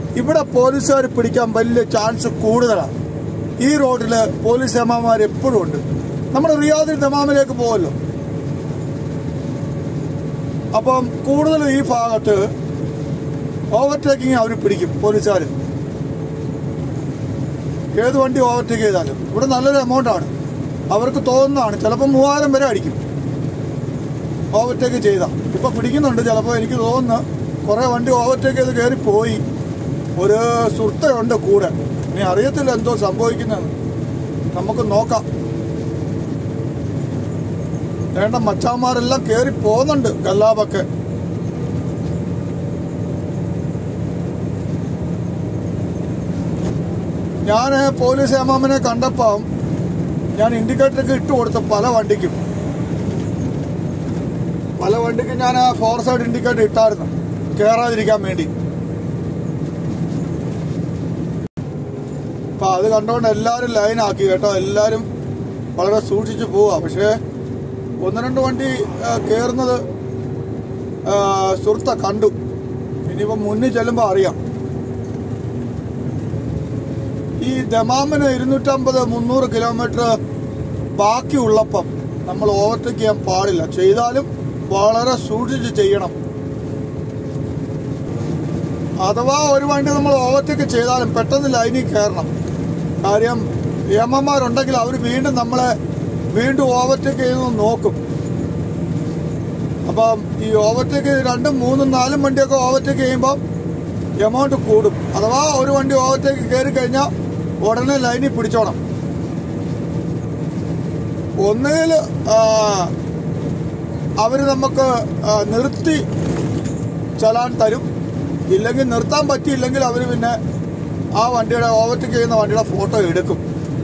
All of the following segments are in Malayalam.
ഇവിടെ പോലീസുകാർ പിടിക്കാൻ വലിയ ചാൻസ് കൂടുതലാണ് ഈ റോഡിൽ പോലീസ് ഏമാമാർ എപ്പോഴും ഉണ്ട് നമ്മുടെ റിയാദിൽ ദമാമിലേക്ക് പോകുമല്ലോ അപ്പം കൂടുതലും ഈ ഭാഗത്ത് ഓവർടേക്കിങ് അവർ പിടിക്കും പോലീസുകാർ ഏത് വണ്ടി ഓവർടേക്ക് ചെയ്താലും ഇവിടെ നല്ലൊരു എമൗണ്ട് ആണ് അവർക്ക് തോന്നുന്നതാണ് ചിലപ്പോൾ മൂവായിരം വരെ അടിക്കും ഓവർടേക്ക് ചെയ്ത ഇപ്പൊ പിടിക്കുന്നുണ്ട് ചിലപ്പോൾ എനിക്ക് തോന്നുന്നു കുറെ വണ്ടി ഓവർടേക്ക് ചെയ്ത് കയറി പോയി ഒരു സുഹൃത്തുണ്ട് കൂടെ ഇനി അറിയത്തില്ല എന്തോ സംഭവിക്കുന്നതെന്ന് നമുക്ക് നോക്കാം വേണ്ട മച്ചാന്മാരെല്ലാം കയറി പോകുന്നുണ്ട് ഗല്ലാബൊക്കെ ഞാൻ പോലീസ് ഏമാമനെ കണ്ടപ്പം ഞാൻ ഇൻഡിക്കേറ്ററൊക്കെ ഇട്ട് കൊടുത്ത പല വണ്ടിക്കും പല വണ്ടിക്കും ഞാൻ ഫോർ സൈഡ് ഇൻഡിക്കേറ്റർ ഇട്ടായിരുന്നു കയറാതിരിക്കാൻ വേണ്ടി അപ്പൊ അത് കണ്ടുകൊണ്ട് എല്ലാവരും ലൈനാക്കി കേട്ടോ എല്ലാവരും വളരെ സൂക്ഷിച്ചു പോവാ പക്ഷേ ഒന്ന് രണ്ട് വണ്ടി ആ, കയറുന്നത് ആ, സുഹൃത്ത കണ്ടു ഇനിയിപ്പം മുന്നിൽ ചെല്ലുമ്പോൾ അറിയാം ഈ ദമാമിന് ഇരുന്നൂറ്റമ്പത് മുന്നൂറ് കിലോമീറ്റർ ബാക്കിയുള്ളപ്പം നമ്മൾ ഓവർടേക്ക് ചെയ്യാൻ പാടില്ല ചെയ്താലും വളരെ സൂക്ഷിച്ച് ചെയ്യണം അഥവാ ഒരു വണ്ടി നമ്മൾ ഓവർടേക്ക് ചെയ്താലും പെട്ടെന്ന് ലൈനിൽ കയറണം കാര്യം എമ്മമാരുണ്ടെങ്കിൽ അവർ വീണ്ടും നമ്മളെ വീണ്ടും ഓവർടേക്ക് ചെയ്ത് നോക്കും അപ്പം ഈ ഓവർടേക്ക് രണ്ടും മൂന്നും നാലും വണ്ടിയൊക്കെ ഓവർടേക്ക് ചെയ്യുമ്പോൾ എമൗണ്ട് കൂടും അഥവാ ഒരു വണ്ടി ഓവർടേക്ക് കയറി കഴിഞ്ഞാൽ ഉടനെ ലൈനിൽ പിടിച്ചോണം ഒന്നുകിൽ അവർ നമുക്ക് ആ, നിർത്തി ചലാൻ തരും ഇല്ലെങ്കിൽ നിർത്താൻ പറ്റിയില്ലെങ്കിൽ അവർ പിന്നെ ആ വണ്ടിയുടെ ഓവർടേക്ക് ചെയ്യുന്ന വണ്ടിയുടെ ഫോട്ടോ എടുക്കും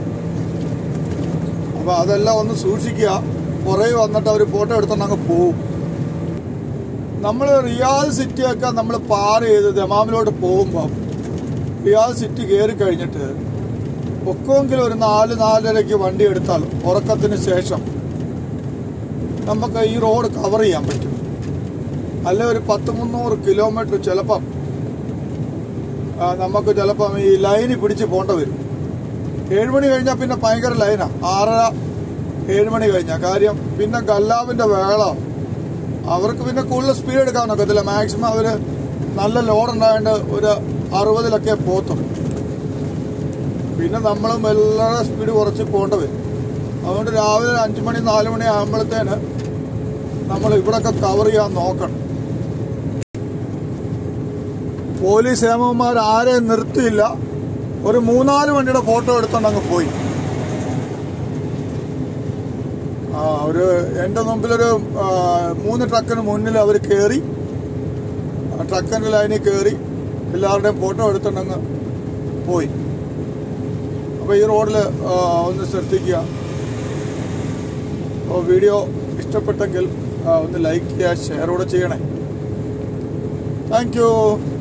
അപ്പൊ അതെല്ലാം ഒന്ന് സൂക്ഷിക്കുക പുറകെ വന്നിട്ട് അവർ ഫോട്ടോ എടുത്തോണ്ട് അങ്ങ് പോവും നമ്മൾ റിയാദ് സിറ്റിയൊക്കെ നമ്മൾ പാർ ചെയ്ത് ദമാമിലോട്ട് പോകുമ്പോൾ റിയാദ് സിറ്റി കയറി കഴിഞ്ഞിട്ട് ഒക്കെങ്കിലും ഒരു നാല് നാലരയ്ക്ക് വണ്ടി എടുത്താൽ ഉറക്കത്തിന് ശേഷം നമുക്ക് ഈ റോഡ് കവർ ചെയ്യാൻ പറ്റും അല്ലെ ഒരു പത്ത് മുന്നൂറ് കിലോമീറ്റർ ചിലപ്പം ആ, നമുക്ക് ചിലപ്പം ഈ ലൈനിൽ പിടിച്ച് പോകേണ്ട വരും ഏഴ് മണി കഴിഞ്ഞാൽ പിന്നെ ഭയങ്കര ലൈനാ ആറര ഏഴ് മണി കഴിഞ്ഞാൽ കാര്യം പിന്നെ ഗല്ലാവിന്റെ വേള അവർക്ക് പിന്നെ കൂടുതൽ സ്പീഡ് എടുക്കാൻ ഒക്കത്തില്ല മാക്സിമം അവര് നല്ല ലോഡ് ഉണ്ടായതുകൊണ്ട് ഒരു അറുപതിലൊക്കെ പോത്തും പിന്നെ നമ്മൾ വളരെ സ്പീഡ് കുറച്ച് പോകേണ്ട വരും അതുകൊണ്ട് രാവിലെ അഞ്ചു മണി നാല് മണി ആകുമ്പോഴത്തേന് നമ്മൾ ഇവിടൊക്കെ കവർ ചെയ്യാൻ നോക്കണം പോലീസ് ഏമന്മാർ ആരെയും നിർത്തിയില്ല ഒരു മൂന്നാല് വണ്ടിയുടെ ഫോട്ടോ എടുത്തോണ്ട് അങ്ങ് പോയി ആ ഒരു എൻ്റെ മുമ്പിലൊരു ആ, മൂന്ന് ട്രക്കിന് മുന്നിൽ അവർ കയറി ട്രക്കിൻ്റെ ലൈനിൽ കയറി എല്ലാവരുടെയും ഫോട്ടോ എടുത്തോണ്ടങ്ങ് പോയി അപ്പോൾ ഈ റോഡിൽ ഒന്ന് ശ്രദ്ധിക്കുക അപ്പോൾ വീഡിയോ ഇഷ്ടപ്പെട്ടെങ്കിൽ ആ, ഒന്ന് ലൈക്ക് ചെയ്യുക ഷെയർ കൂടെ ചെയ്യണേ താങ്ക് യു